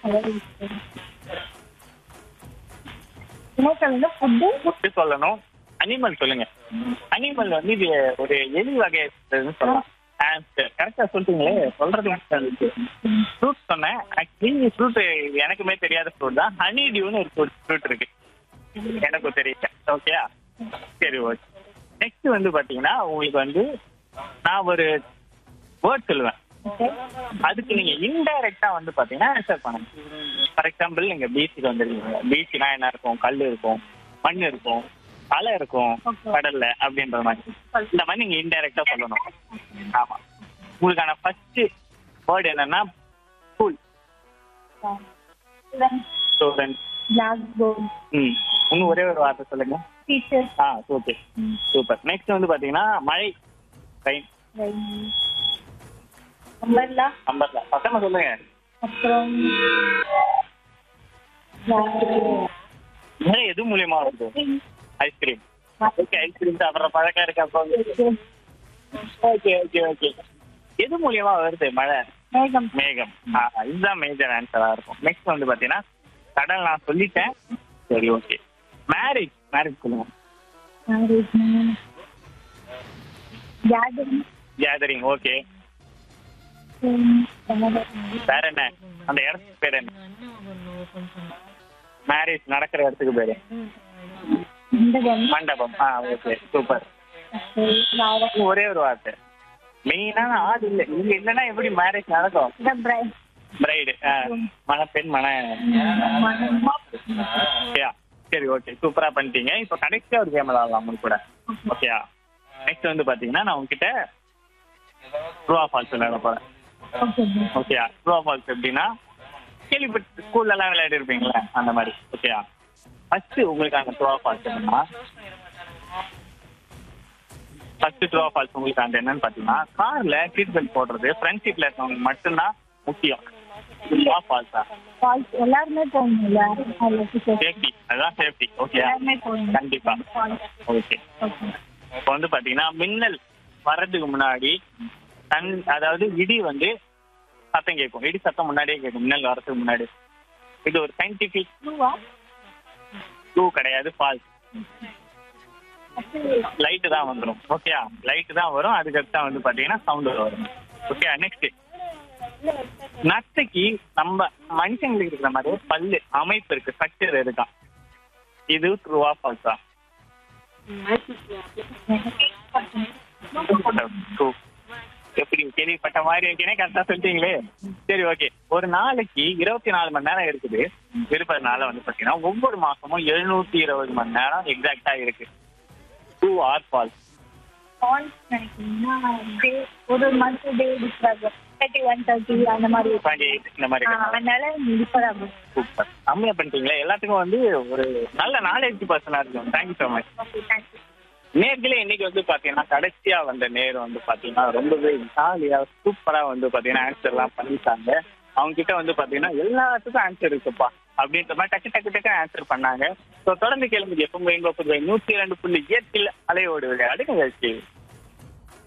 என்ன சொல்லுங்க food food சொல்லணும் அனிமல் சொல்லுங்க அனிமல் வந்து இது ஒரு எலி வகை சொல்லலாம் கரெக்டா சொல்லிட்டீங்களே சொல்றது ஃப்ரூட் சொன்னேன் ஆக்சுவலி ஃப்ரூட் எனக்குமே தெரியாத ஃப்ரூட் தான் ஹனி டியூன்னு ஒரு ஃப்ரூட் ஃப்ரூட் இருக்கு எனக்கும் தெரியல ஓகேயா சரி ஓகே நெக்ஸ்ட் வந்து பாத்தீங்கன்னா உங்களுக்கு வந்து நான் ஒரு வேர்ட் சொல்லுவேன் ஓகே அதுக்கு நீங்க இன்டைரக்டா வந்து பாத்தீங்கன்னா ஆன்சர் பண்ணுங்க ஃபார் எக்ஸாம்பிள் நீங்க பீச்சுக்கு வந்துருக்கீங்க பீச்னா என்ன இருக்கும் கல் இருக்கும் மண் இருக்கும் அலை இருக்கும் Okay. கடல்ல அப்படின்ற மாதிரி இந்த மாதிரி நீங்க இன்டைரக்டா சொல்லணும் ஆமா உங்களுக்கான ஃபர்ஸ்ட் வேர்டு என்னன்னா ஸ்கூல் ஸ்டூடெண்ட் பிளாக் போர்ட் ம் இன்னும் ஒரே ஒரு வார்த்தை சொல்லுங்க டீச்சர் ஆ ஓகே சூப்பர் நெக்ஸ்ட் வந்து பாத்தீங்கன்னா மழை ட்ரெயின் அம்பர்லா நம்பர்ல பசங்க சொல்லுங்க அப்புறம் மழை எது மூலியமா வருது ஐஸ்கிரீம் ஓகே ஐஸ்கிரீம் சாப்பிட்ற பழக்கம் இருக்கு அப்போ ஓகே ஓகே ஓகே எது மூலியமா வருது மழை மேகம் மேகம் ஆ, இதுதான் மேஜர் ஆன்சரா இருக்கும் நெக்ஸ்ட் வந்து பாத்தீங்கன்னா கடல் நான் சொல்லிட்டேன் சரி ஓகே மேரேஜ் மேரேஜ் சொல்லுங்க கேதரிங் கேதரிங் ஓகே வேற என்ன அந்த இடத்துக்கு பேர் என்ன மேரேஜ் நடக்கிற இடத்துக்கு பேரு மண்டபம் மண்டபம் ஆ ஓகே சூப்பர் வேற ஒரே ஒரு வார்த்தை மெயினான ஆள் இல்ல இங்க இல்லைன்னா எப்படி மேரேஜ் நடக்கும் இந்த பிரைட் பிரைடு மணப்பெண் மன ஓகேயா சரி ஓகே சூப்பரா பண்ணிட்டீங்க இப்போ கடைசியா ஒரு கேம் விளாடலாம் உங்க கூட ஓகேயா நெக்ஸ்ட் வந்து பாத்தீங்கன்னா நான் உங்ககிட்ட ட்ரூவா ஃபால்ஸ் விளையாட போறேன் ஓகே ஓகேயா ட்ரூவா ஃபால்ஸ் எப்படின்னா கேள்விப்பட்டு ஸ்கூல்ல எல்லாம் விளையாடி இருப்பீங்களா அந்த மாதிரி ஓகேயா ஃபர்ஸ்ட் உங்களுக்கான ட்ரூவா ஃபால்ஸ் என்னன்னா ஃபர்ஸ்ட் ட்ரூவா ஃபால்ஸ் உங்களுக்கு அந்த என்னன்னு பாத்தீங்கன்னா கார்ல சீட் பெல்ட் போடுறது ஃப்ரண்ட் சீட்ல இருக்கவங்களுக்கு மட்டும்தான் முக்கியம் ட்ரூவா ஃபால்ஸா ஃபால்ஸ் எல்லாருமே போகணும்ல அதில் சேஃப்டி அதுதான் சேஃப்டி ஓகே எல்லாருமே போகணும் கண்டிப்பா ஓகே ஓகே இப்போ வந்து பாத்தீங்கன்னா மின்னல் வர்றதுக்கு முன்னாடி தன் அதாவது இடி வந்து சத்தம் கேட்கும் இடி சத்தம் முன்னாடியே கேட்கும் மின்னல் வர்றதுக்கு முன்னாடி இது ஒரு சயின்டிபிக் க்ளூ கிடையாது ஃபால்ஸ் லைட்டு தான் வந்துடும் ஓகேயா லைட்டு தான் வரும் அதுக்கடுத்து தான் வந்து பாத்தீங்கன்னா சவுண்ட் வரும் ஓகே நெக்ஸ்ட் நத்தைக்கு நம்ம மனுஷங்களுக்கு இருக்கிற மாதிரி பல்லு அமைப்பு இருக்கு ஸ்ட்ரக்சர் இருக்கான் இது ட்ரூவா ஃபால்ஸா True. எப்படி கேள்விப்பட்ட மாதிரி இருக்கேனே கரெக்டா சொல்லிட்டீங்களே சரி ஓகே ஒரு நாளைக்கு இருபத்தி நாலு மணி நேரம் இருக்குது இருப்பதுனால வந்து பாத்தீங்கன்னா ஒவ்வொரு மாசமும் எழுநூத்தி இருபது மணி நேரம் எக்ஸாக்டா இருக்கு டூ ஆர் ஃபால்ஸ் ஃபால்ஸ் நினைக்கிறீங்கன்னா டே ஒரு month day differ thirty one thirty அந்த மாதிரி டுவெண்ட்டி எயிட் இந்த மாதிரி ஆ, இருக்கு அதனால டிஃபர் ஆகும் சூப்பர் கம்மியா பண்ணிட்டீங்களே எல்லாத்துக்கும் வந்து ஒரு நல்ல நாலேஜ் பர்சனா இருக்கும் thank you so much okay thank you நேர்களே இன்னைக்கு வந்து பாத்தீங்கன்னா கடைசியா வந்த நேரம் வந்து பாத்தீங்கன்னா ரொம்பவே ஜாலியா சூப்பரா வந்து பாத்தீங்கன்னா ஆன்சர் எல்லாம் பண்ணிட்டாங்க அவங்க கிட்ட வந்து பாத்தீங்கன்னா எல்லாத்துக்கும் ஆன்சர் இருக்குப்பா அப்படின்ற மாதிரி டக்கு டக்கு டக்கு ஆன்சர் பண்ணாங்க ஸோ தொடர்ந்து கேளுங்க எப்பவும் ரெயின்போ புதுவை நூத்தி இரண்டு புள்ளி எட்டில் அலையோடு விளையாடு நிகழ்ச்சி